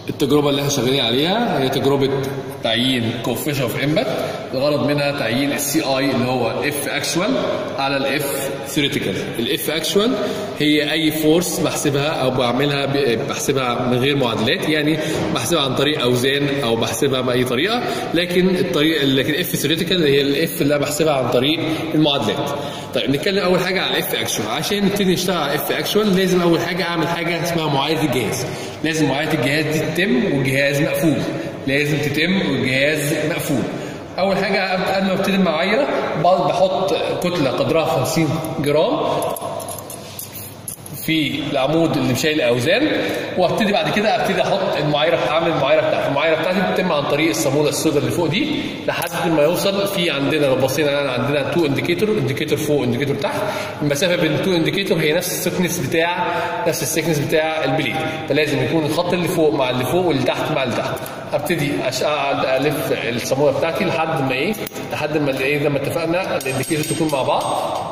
التجربة اللي احنا شغالين عليها هي تجربة تعيين كوفيشن اوف امباكت الغرض منها تعيين السي اي اللي هو اف اكشوال على الاف ثيوريتيكال الاف اكشوال هي اي فورس بحسبها او بعملها ب- بحسبها من غير معادلات يعني بحسبها عن طريق اوزان او بحسبها باي طريقه لكن الطريقه لكن اف ثيوريتيكال هي الاف اللي انا بحسبها عن طريق المعادلات طيب نتكلم اول حاجه على الاف اكشوال عشان نبتدي نشتغل على الاف اكشوال لازم اول حاجه اعمل حاجه اسمها معايده الجهاز لازم معايده الجهاز دي تتم والجهاز مقفول لازم تتم والجهاز مقفول اول حاجه قبل ما ابتدي المعايره بقعد بحط كتله قدرها 50 جرام في العمود اللي شايل اوزان وابتدي بعد كده ابتدي احط المعايره اعمل المعايره بتاعتي المعايره بتاعتي بتتم عن طريق الصاموله السوداء اللي فوق دي لحد ما يوصل في عندنا لو بصينا على عندنا تو انديكيتور انديكيتور فوق انديكيتور تحت المسافه بين التو انديكيتور هي نفس السكنس بتاع نفس السكنس بتاع البليد فلازم يكون الخط اللي فوق مع اللي فوق واللي تحت مع اللي تحت ابتدي أش- اقعد الف الصاموله بتاعتي لحد ما ايه لحد ما ايه زي ما اتفقنا الانديكيتور تكون مع بعض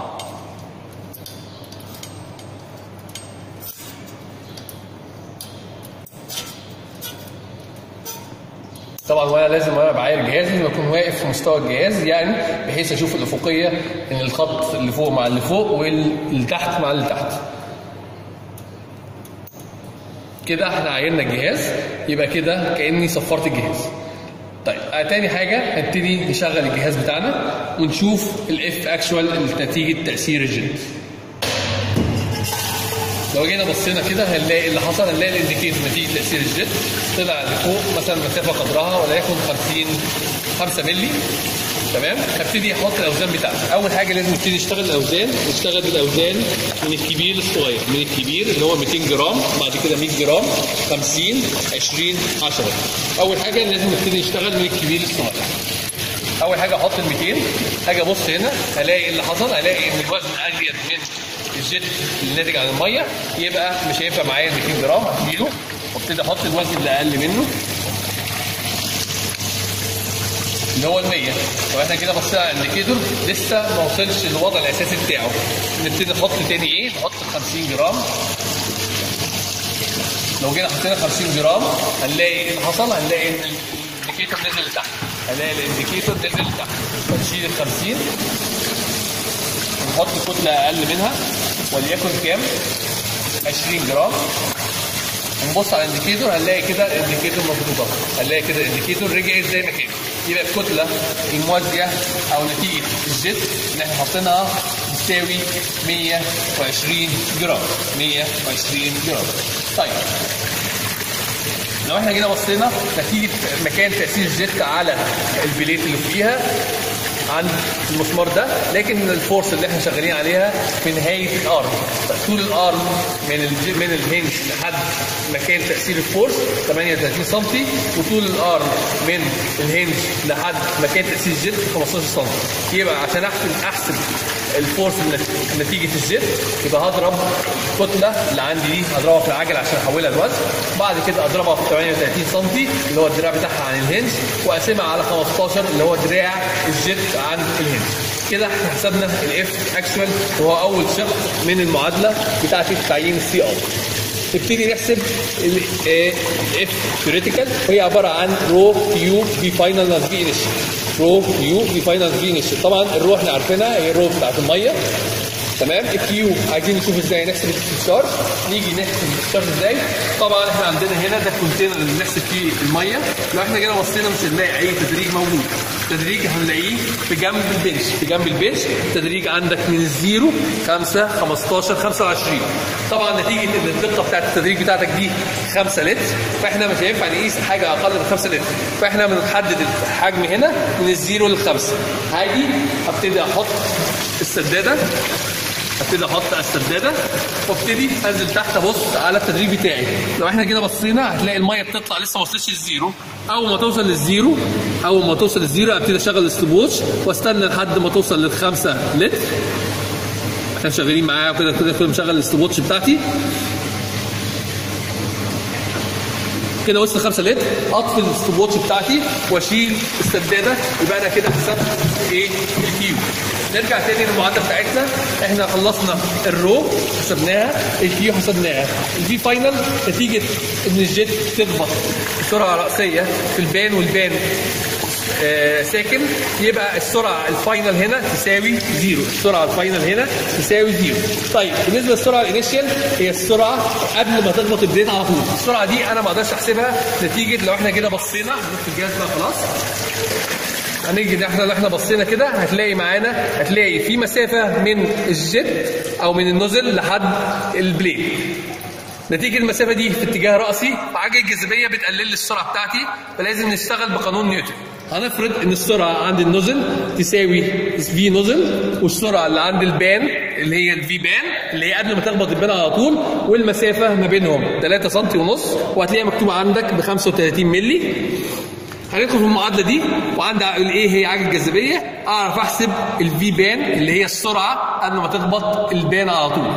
طبعا وانا لازم وانا بعاير جهازي لازم اكون واقف في مستوى الجهاز يعني بحيث اشوف الافقيه ان الخط اللي فوق مع اللي فوق واللي تحت مع اللي تحت كده احنا عايرنا الجهاز يبقى كده كاني صفرت الجهاز طيب آه، تاني حاجه نبتدي نشغل الجهاز بتاعنا ونشوف الاف اكشوال نتيجه تاثير الجلد لو جينا بصينا كده هنلاقي اللي حصل هنلاقي الانديكيتور نتيجه تاثير الجيت طلع لفوق مثلا مسافه قدرها وليكن 50 5 مللي تمام هبتدي احط الاوزان بتاعتي اول حاجه لازم نبتدي نشتغل الاوزان نشتغل بالاوزان من الكبير للصغير من الكبير اللي هو 200 جرام بعد كده 100 جرام 50 20 10 اول حاجه لازم نبتدي نشتغل من الكبير للصغير اول حاجه احط ال 200 اجي ابص هنا الاقي اللي حصل الاقي ان الوزن ازيد من الجيت اللي ناتج عن الميه يبقى مش هينفع معايا ال 200 جرام هشيله وابتدي احط الوزن اللي اقل منه اللي هو ال 100 طب احنا كده بصينا على الانديكيتور لسه ما وصلش للوضع الاساسي بتاعه نبتدي نحط تاني ايه نحط 50 جرام لو جينا حطينا 50 جرام هنلاقي ايه اللي حصل هنلاقي ان الانديكيتور نزل لتحت هنلاقي الانديكيتور نزل لتحت فنشيل ال 50 ونحط كتله اقل منها وليكن كام 20 جرام ونبص على الانديكيتور هنلاقي كده الانديكيتور مظبوطه هنلاقي كده الانديكيتور رجعت زي ما كان يبقى الكتله الموازيه او نتيجه الجيت اللي احنا حاطينها بتساوي 120 جرام 120 جرام طيب لو احنا جينا بصينا نتيجه مكان تاثير الجيت على البليت اللي فوقيها عند المسمار ده لكن الفورس اللي احنا شغالين عليها في نهايه الارم طول الارم من الج... من الهنج لحد مكان تاثير الفورس 38 سم وطول الارم من الهنج لحد مكان تاثير الجيت 15 سم يبقى عشان احسب احسب الفورس نت- نتيجه الجيت يبقى هضرب الكتله اللي عندي دي هضربها في العجل عشان احولها لوزن بعد كده اضربها في 38 سم اللي هو الدراع بتاعها عن الهنج واقسمها على 15 اللي هو دراع الجيت عن الهنج كده احنا حسبنا الاف اكشوال وهو اول شق من المعادله بتاعت تعيين السي ار نبتدي نحسب الاف ثيوريتيكال وهي عباره عن رو كيو في فاينل ناقص في انيشال رو كيو في فاينل في انيشال طبعا الرو احنا عارفينها هي الرو بتاعت الميه تمام الكيو عايزين نشوف ازاي نحسب الديسشارج نيجي نحسب الديسشارج ازاي طبعا احنا عندنا هنا ده الكونتينر اللي بنحسب فيه الميه لو احنا جينا بصينا مش هنلاقي اي تدريج موجود التدريج هنلاقيه في جنب البنش في جنب البنش التدريج عندك من الزيرو 5 15 25 طبعا نتيجه ان الدقه بتاعت التدريج بتاعتك دي 5 لتر فاحنا مش هينفع نقيس حاجه اقل من 5 لتر فاحنا بنحدد الحجم هنا من الزيرو للخمسه هاجي ابتدي احط السداده ابتدي احط السداده وابتدي انزل تحت ابص على التدريج بتاعي لو احنا كده بصينا هتلاقي الميه بتطلع لسه ما وصلتش للزيرو اول ما توصل للزيرو اول ما توصل للزيرو ابتدي اشغل الستوب واستنى لحد ما توصل للخمسة لتر احنا شغالين معايا كده كده كده مشغل الستوب بتاعتي كده وصل 5 لتر اطفي الستوب واتش بتاعتي واشيل السداده يبقى انا كده حسبت ايه الكيو نرجع تاني للمعادله بتاعتنا احنا خلصنا الرو حسبناها الكيو حسبناها الفي فاينل نتيجه ان الجيت تخبط بسرعه راسيه في البان والبان آه ساكن يبقى السرعه الفاينل هنا تساوي زيرو السرعه الفاينل هنا تساوي زيرو طيب بالنسبه للسرعه الانيشال هي السرعه قبل ما تخبط البليت على طول السرعه دي انا ما اقدرش احسبها نتيجه لو احنا كده بصينا نحط الجهاز بقى خلاص هنيجي احنا لو احنا بصينا كده هتلاقي معانا هتلاقي في مسافه من الجيت او من النوزل لحد البليد نتيجه المسافه دي في اتجاه راسي فعجله الجاذبيه بتقلل لي السرعه بتاعتي فلازم نشتغل بقانون نيوتن هنفرض ان السرعه عند النوزل تساوي في نوزل والسرعه اللي عند البان اللي هي الفي بان اللي هي قبل ما تخبط البان على طول والمسافه ما بينهم 3 سم ونص وهتلاقيها مكتوبه عندك ب 35 مللي هندخل في المعادله دي وعند ايه هي عجله الجاذبيه اعرف احسب الفي بان اللي هي السرعه قبل ما تخبط البان على طول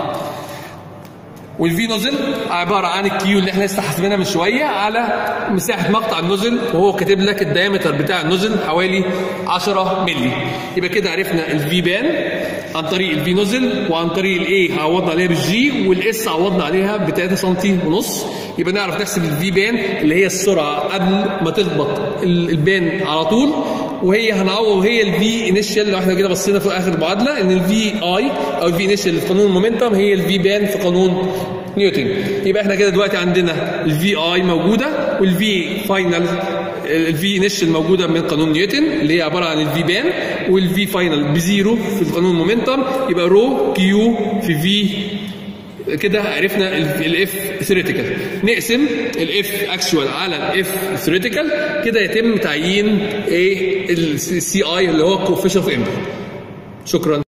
والفي نوزل عباره عن الكيو اللي احنا لسه حاسبينها من شويه على مساحه مقطع النوزل وهو كاتب لك الدايمتر بتاع النوزل حوالي 10 مللي يبقى كده عرفنا الفي بان عن طريق الفي نوزل وعن طريق الاي عوضنا عليها بالجي والاس عوضنا عليها ب 3 سم ونص يبقى نعرف نحسب الفي بان اللي هي السرعه قبل ما تخبط البان على طول وهي هنعوض وهي الفي انيشال لو احنا كده بصينا في اخر المعادله ان الفي اي او الفي انيشال في قانون المومنتم هي الفي بان في قانون نيوتن يبقى احنا كده دلوقتي عندنا الفي اي موجوده والفي فاينل الفي انيشال موجوده من قانون نيوتن اللي هي عباره عن الفي بان والفي فاينل بزيرو في قانون المومنتم يبقى رو كيو في في كده عرفنا الاف ثيوريتيكال نقسم الاف اكشوال على الاف ثيوريتيكال كده يتم تعيين ايه السي اي اللي هو كوفيشن اوف امباكت شكرا